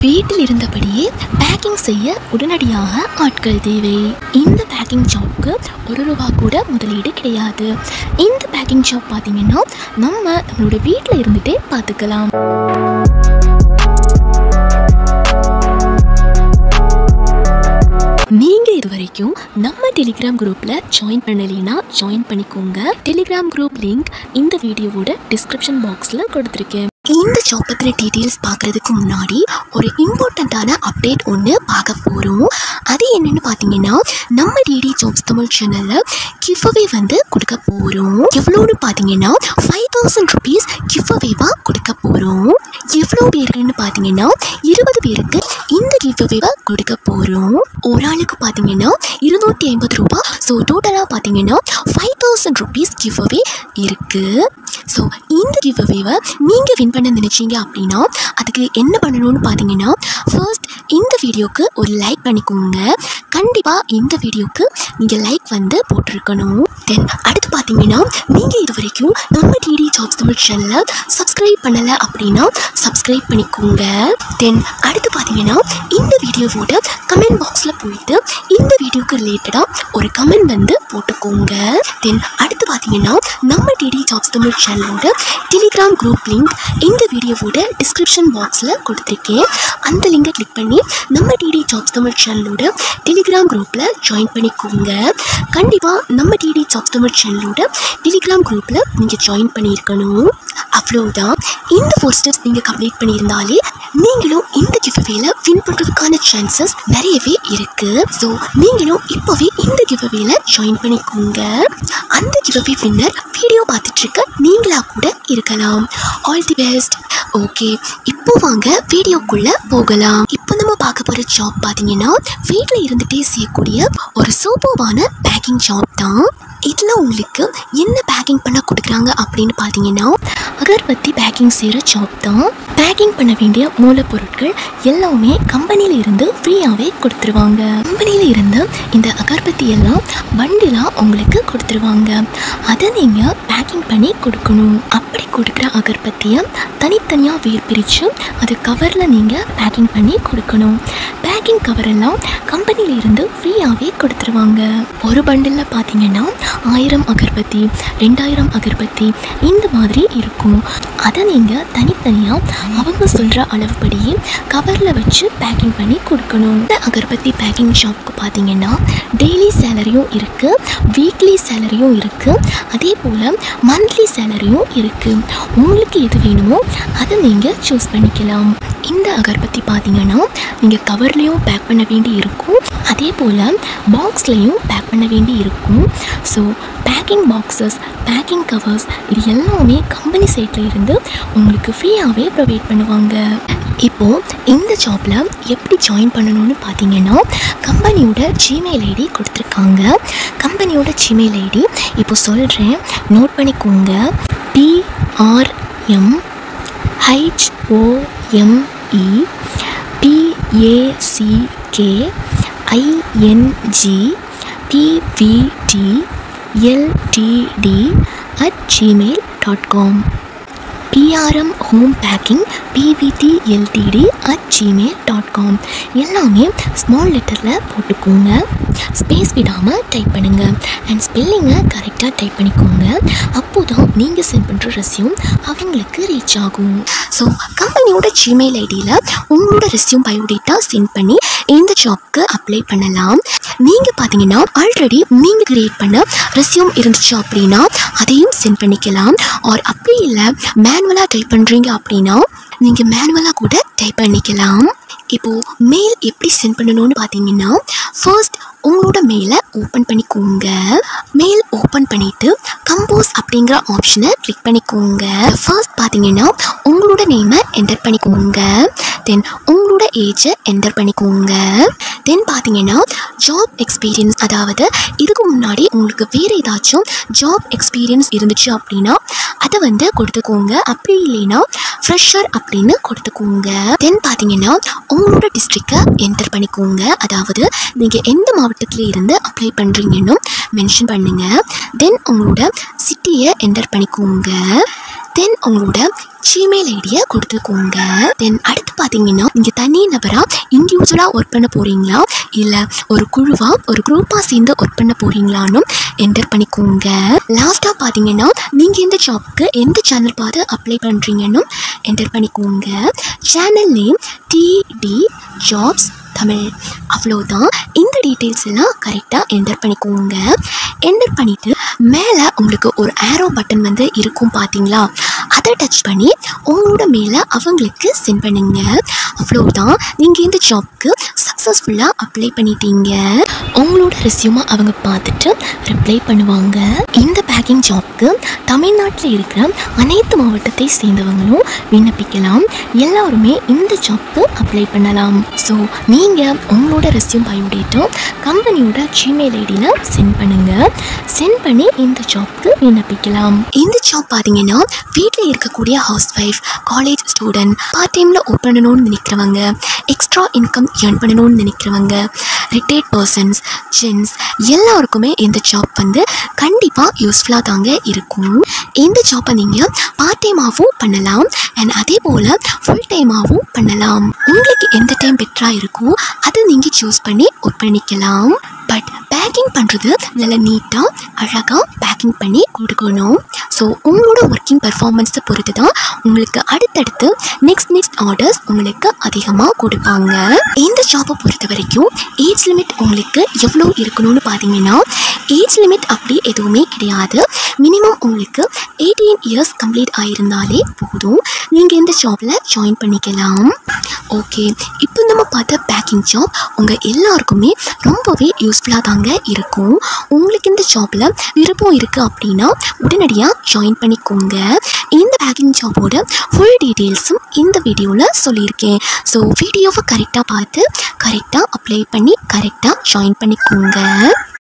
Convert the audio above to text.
வீட்டில் இருந்தபடியே பேக்கிங் செய்ய உடனடியாக ஆட்கள் தேவை இந்த பேக்கிங் ஜாப்க்கு ஒரு ரூபா கூட முதலீடு கிடையாது இந்த பேக்கிங் ஜாப் பார்த்தீங்கன்னா நம்ம நம்மளோட வீட்டில் இருந்துகிட்டே பார்த்துக்கலாம் நீங்க இது வரைக்கும் நம்ம டெலிகிராம் குரூப்ல ஜாயின் பண்ணலைன்னா ஜாயின் பண்ணிக்கோங்க டெலிகிராம் குரூப் லிங்க் இந்த வீடியோவோட டிஸ்கிரிப்ஷன் பாக்ஸ்ல கொடுத்துருக்கேன் இந்த ஜாப் பற்றின டீட்டெயில்ஸ் பார்க்குறதுக்கு முன்னாடி ஒரு இம்பார்ட்டண்ட்டான அப்டேட் ஒன்று பார்க்க போகிறோம் அது என்னன்னு பார்த்தீங்கன்னா நம்ம டிடி ஜாப்ஸ் தமிழ் சேனலில் கிஃப்அவே வந்து கொடுக்க போகிறோம் எவ்வளோன்னு பார்த்தீங்கன்னா ஃபைவ் தௌசண்ட் ருபீஸ் கிஃப்அவேவாக கொடுக்க போகிறோம் எவ்வளோ பேருக்குன்னு பார்த்தீங்கன்னா இருபது பேருக்கு இந்த கிஃப்அவேவை கொடுக்க போகிறோம் ஒரு ஆளுக்கு பார்த்தீங்கன்னா இருநூற்றி ஐம்பது ரூபா ஸோ டோட்டலாக பார்த்தீங்கன்னா ஃபைவ் தௌசண்ட் ருபீஸ் கிஃப்அவே இருக்குது ஸோ இந்த கிவ்அவேவை நீங்கள் வின் பண்ண நினைச்சீங்க அப்படின்னா அதுக்கு என்ன பண்ணணும்னு பார்த்தீங்கன்னா ஃபர்ஸ்ட் இந்த வீடியோக்கு ஒரு லைக் பண்ணிக்கோங்க கண்டிப்பாக இந்த வீடியோக்கு நீங்கள் லைக் வந்து போட்டிருக்கணும் தென் அடுத்து பார்த்தீங்கன்னா நீங்கள் இது வரைக்கும் நம்ம டிடி ஜாப்ஸ் தமிழ் சேனலை சப்ஸ்கிரைப் பண்ணலை அப்படின்னா சப்ஸ்கிரைப் பண்ணிக்கோங்க தென் அடுத்து பார்த்தீங்கன்னா இந்த வீடியோவோட கமெண்ட் பாக்ஸில் போயிட்டு இந்த வீடியோக்கு ரிலேட்டடாக ஒரு கமெண்ட் வந்து போட்டுக்கோங்க தென் அடுத்து பார்த்தீங்கன்னா நம்ம டிடி ஜாப்ஸ் தமிழ் சேனலோட டெலிகிராம் குரூப் லிங்க் இந்த வீடியோவோட டிஸ்கிரிப்ஷன் பாக்ஸில் கொடுத்துருக்கேன் அந்த லிங்கை கிளிக் பண்ணி நம்ம டிடி ஜாப்ஸ் தமிழ் சேனலோட டெலிகிராம் குரூப்பில் ஜாயின் பண்ணிக்கோங்க கண்டிப்பாக நம்ம டிடி ஜாப்ஸ் தமிழ் சேனலோட டெலிகிராம் குரூப்பில் நீங்கள் ஜாயின் பண்ணியிருக்கணும் அவ்வளோதான் இந்த ஃபோர் ஸ்டெப்ஸ் நீங்கள் கம்ப்ளீட் பண்ணியிருந்தாலே நீங்களும் இந்த கிவ்அவேல வின் பண்ணுறதுக்கான சான்சஸ் நிறையவே இருக்குது ஸோ நீங்களும் இப்போவே இந்த கிவ்அவேல ஜாயின் பண்ணிக்கோங்க அந்த கிவ்அவே வின்னர் வீடியோ பார்த்துட்டு இருக்க நீங்களா கூட இருக்கலாம் ஆல் தி பெஸ்ட் ஓகே இப்போ வாங்க வீடியோக்குள்ள போகலாம் இப்போ நம்ம பார்க்க போகிற ஜாப் பார்த்தீங்கன்னா வீட்டில் இருந்துகிட்டே செய்யக்கூடிய ஒரு சூப்பர்வான பேக்கிங் ஜாப் தான் இதில் உங்களுக்கு என்ன பேக்கிங் பண்ண கொடுக்குறாங்க அப்படின்னு பார்த்தீங்கன்னா அகர்பத்தி பேக்கிங் செய்கிற ஜாப் தான் பேக்கிங் பண்ண வேண்டிய மூலப்பொருட்கள் எல்லாமே கம்பெனியில் இருந்து ஃப்ரீயாகவே கொடுத்துருவாங்க கம்பெனியில் இருந்து இந்த அகர்பத்தி எல்லாம் பண்டிலாக உங்களுக்கு கொடுத்துருவாங்க அதை நீங்கள் பேக்கிங் பண்ணி கொடுக்கணும் அப்படி கொடுக்குற அகர்பத்தியை தனித்தனியாக வேர் பிரித்து அது கவரில் நீங்கள் பேக்கிங் பண்ணி கொடுக்கணும் பேக்கிங் கவரெல்லாம் கம்பெனியில் இருந்து ஃப்ரீயாகவே கொடுத்துருவாங்க ஒரு பண்டிலில் பார்த்தீங்கன்னா ஆயிரம் அகர்பத்தி ரெண்டாயிரம் அகர்பத்தி இந்த மாதிரி இருக்கும் அதை நீங்கள் தனித்தனியாக அவங்க சொல்கிற அளவுப்படியே கவரில் வச்சு பேக்கிங் பண்ணி கொடுக்கணும் இந்த அகர்பத்தி பேக்கிங் ஷாப்க்கு பார்த்தீங்கன்னா டெய்லி சேலரியும் இருக்குது வீக்லி சேலரியும் இருக்குது அதே போல் மந்த்லி சேலரியும் இருக்குது உங்களுக்கு எது வேணுமோ அதை நீங்கள் சூஸ் பண்ணிக்கலாம் இந்த அகர்பத்தி பார்த்தீங்கன்னா நீங்கள் கவர்லேயும் பேக் பண்ண வேண்டி இருக்கும் அதே போல் பாக்ஸ்லேயும் பேக் பண்ண வேண்டி இருக்கும் so packing boxes packing covers இது எல்லாமே கம்பெனி சைட்டில் இருந்து உங்களுக்கு ஃப்ரீயாகவே ப்ரொவைட் பண்ணுவாங்க இப்போது இந்த ஜாப்பில் எப்படி ஜாயின் பண்ணணும்னு பார்த்தீங்கன்னா கம்பெனியோட ஜிமெயில் ஐடி கொடுத்துருக்காங்க கம்பெனியோட ஜிமெயில் ஐடி இப்போ சொல்கிறேன் நோட் பண்ணிக்கோங்க PRM H O M E P A C K I N G PVT LTD at Gmail dot com PRM home packing PVT LTD at Gmail dot com எல்லாமே ஸ்மால் லெட்டரில் போட்டுக்கோங்க ஸ்பேஸ் விடாமல் டைப் பண்ணுங்கள் அண்ட் ஸ்பெல்லிங்கை கரெக்டாக டைப் பண்ணிக்கோங்க அப்போ தான் நீங்கள் சென்ட் பண்ணுற ரெஸ்யூம் அவங்களுக்கு ரீச் ஆகும் ஸோ கம்பெனியோட ஜிமெயில் ஐடியில் உங்களோட ரெஸ்யூம் பயோடேட்டா சென்ட் பண்ணி இந்த ஜாப்க்கு அப்ளை பண்ணலாம் நீங்கள் பார்த்தீங்கன்னா ஆல்ரெடி நீங்கள் கிரியேட் பண்ண ரெஸ்யூம் இருந்துச்சு அப்படின்னா அதையும் சென்ட் பண்ணிக்கலாம் ஆர் அப்படி இல்லை மேனுவலாக டைப் பண்ணுறீங்க அப்படின்னா நீங்கள் மேனுவலாக கூட டைப் பண்ணிக்கலாம் இப்போது மெயில் எப்படி சென்ட் பண்ணணும்னு பார்த்தீங்கன்னா ஃபர்ஸ்ட் உங்களோட மெயிலை ஓப்பன் பண்ணிக்கோங்க மெயில் ஓப்பன் பண்ணிவிட்டு கம்போஸ் அப்படிங்கிற ஆப்ஷனை கிளிக் பண்ணிக்கோங்க ஃபர்ஸ்ட் பார்த்தீங்கன்னா உங்களோட நேமை என்டர் பண்ணிக்கோங்க தென் உங்களோட ஏஜை என்டர் பண்ணிக்கோங்க தென் பார்த்தீங்கன்னா ஜாப் எக்ஸ்பீரியன்ஸ் அதாவது இதுக்கு முன்னாடி உங்களுக்கு வேறு ஏதாச்சும் ஜாப் எக்ஸ்பீரியன்ஸ் இருந்துச்சு அப்படின்னா அதை வந்து கொடுத்துக்கோங்க அப்படி இல்லைன்னா ஃப்ரெஷர் அப்படின்னு கொடுத்துக்கோங்க தென் பார்த்தீங்கன்னா உங்களோட டிஸ்ட்ரிக்டை என்டர் பண்ணிக்கோங்க அதாவது நீங்கள் எந்த மாவட்டத்தில் இருந்து அப்ளை பண்ணுறீங்கன்னு மென்ஷன் பண்ணுங்கள் தென் உங்களோட சிட்டியை என்டர் பண்ணிக்கோங்க தென் உங்களோட ஜிமெயில் ஐடியை கொடுத்துக்கோங்க தென் அடுத்து பார்த்தீங்கன்னா நீங்கள் தனி நபராக இண்டிவிஜுவலாக ஒர்க் பண்ண போகிறீங்களா இல்லை ஒரு குழுவாக ஒரு குரூப்பாக சேர்ந்து ஒர்க் பண்ண போகிறீங்களான்னு என்டர் பண்ணிக்கோங்க லாஸ்ட்டாக பார்த்தீங்கன்னா நீங்கள் இந்த ஜாப்க்கு எந்த சேனல் பார்த்து அப்ளை பண்ணுறீங்கன்னு என்டர் பண்ணிக்கோங்க channel name DD jobs Tamil அவ்வளோதான் இந்த டீட்டெயில்ஸ் எல்லாம் கரெக்டாக என்டர் பண்ணிக்கோங்க என்டர் பண்ணிவிட்டு மேலே உங்களுக்கு ஒரு ஆரோ பட்டன் வந்து இருக்கும் பார்த்தீங்களா அதை டச் பண்ணி உங்களோட மேலே அவங்களுக்கு சென்ட் பண்ணுங்க அவ்வளோதான் நீங்கள் இந்த ஜாப்க்கு சக்ஸஸ்ஃபுல்லாக அப்ளை பண்ணிட்டீங்க உங்களோட ரெஸ்யூமை அவங்க பார்த்துட்டு ரிப்ளை பண்ணுவாங்க இந்த பேக்கிங் ஜாப்க்கு தமிழ்நாட்டில் இருக்கிற அனைத்து மாவட்டத்தை சேர்ந்தவங்களும் விண்ணப்பிக்கலாம் எல்லாருமே இந்த ஜாப்க்கு அப்ளை பண்ணலாம் ஸோ நீங்கள் உங்களோட ரெஸ்யூம் பயோடேட்டா கம்பெனியோட ஜிமெயில் ஐடியில் சென்ட் பண்ணுங்கள் சென்ட் பண்ணி இந்த ஜாப்க்கு விண்ணப்பிக்கலாம் இந்த ஜாப் பார்த்தீங்கன்னா வீட்டில் இருக்கக்கூடிய house wife college student part டைமில் ஒர்க் பண்ணணும்னு நினைக்கிறவங்க எக்ஸ்ட்ரா இன்கம் ஏர்ன் பண்ணணும்னு நினைக்கிறவங்க ரிட்டையர்ட் பர்சன்ஸ் ஜென்ஸ் எல்லாருக்குமே இந்த ஜாப் வந்து கண்டிப்பாக யூஸ்ஃபுல்லாக தாங்க இருக்கும் இந்த ஜாப்பை நீங்கள் பார்ட் டைமாகவும் பண்ணலாம் அண்ட் அதே போல் ஃபுல் டைமாகவும் பண்ணலாம் உங்களுக்கு எந்த டைம் பெட்டராக இருக்கோ அதை நீங்கள் சூஸ் பண்ணி ஒர்க் பண்ணிக்கலாம் பட் பேக்கிங் பண்ணுறது நல்லா நீட்டாக அழகாக பேக்கிங் பண்ணி கொடுக்கணும் ஸோ உங்களோட ஒர்க்கிங் பர்ஃபார்மன்ஸை பொறுத்து தான் உங்களுக்கு அடுத்தடுத்து நெக்ஸ்ட் நெக்ஸ்ட் ஆர்டர்ஸ் உங்களுக்கு அதிகமாக கொடுப்பாங்க இந்த ஜாப்பை பொறுத்த வரைக்கும் ஏஜ் லிமிட் உங்களுக்கு எவ்வளோ இருக்கணும்னு பார்த்தீங்கன்னா ஏஜ் லிமிட் அப்படி எதுவுமே கிடையாது மினிமம் உங்களுக்கு எயிட்டீன் இயர்ஸ் கம்ப்ளீட் ஆயிருந்தாலே போதும் நீங்கள் இந்த ஜாப்பில் ஜாயின் பண்ணிக்கலாம் ஓகே இப்போ நம்ம பார்த்த பேக்கிங் ஜாப் உங்கள் எல்லாருக்குமே ரொம்பவே யூஸ்ஃபுல்லாக தாங்க இருக்கும் உங்களுக்கு இந்த ஜாப்பில் விருப்பம் இருக்குது அப்படின்னா உடனடியாக ஜாயின் பண்ணிக்கோங்க இந்த பேக்கிங் ஜாபோட ஃபுல் டீட்டெயில்ஸும் இந்த வீடியோவில் சொல்லியிருக்கேன் ஸோ வீடியோவை கரெக்டாக பார்த்து கரெக்டாக அப்ளை பண்ணி கரெக்டாக ஜாயின் பண்ணிக்கோங்க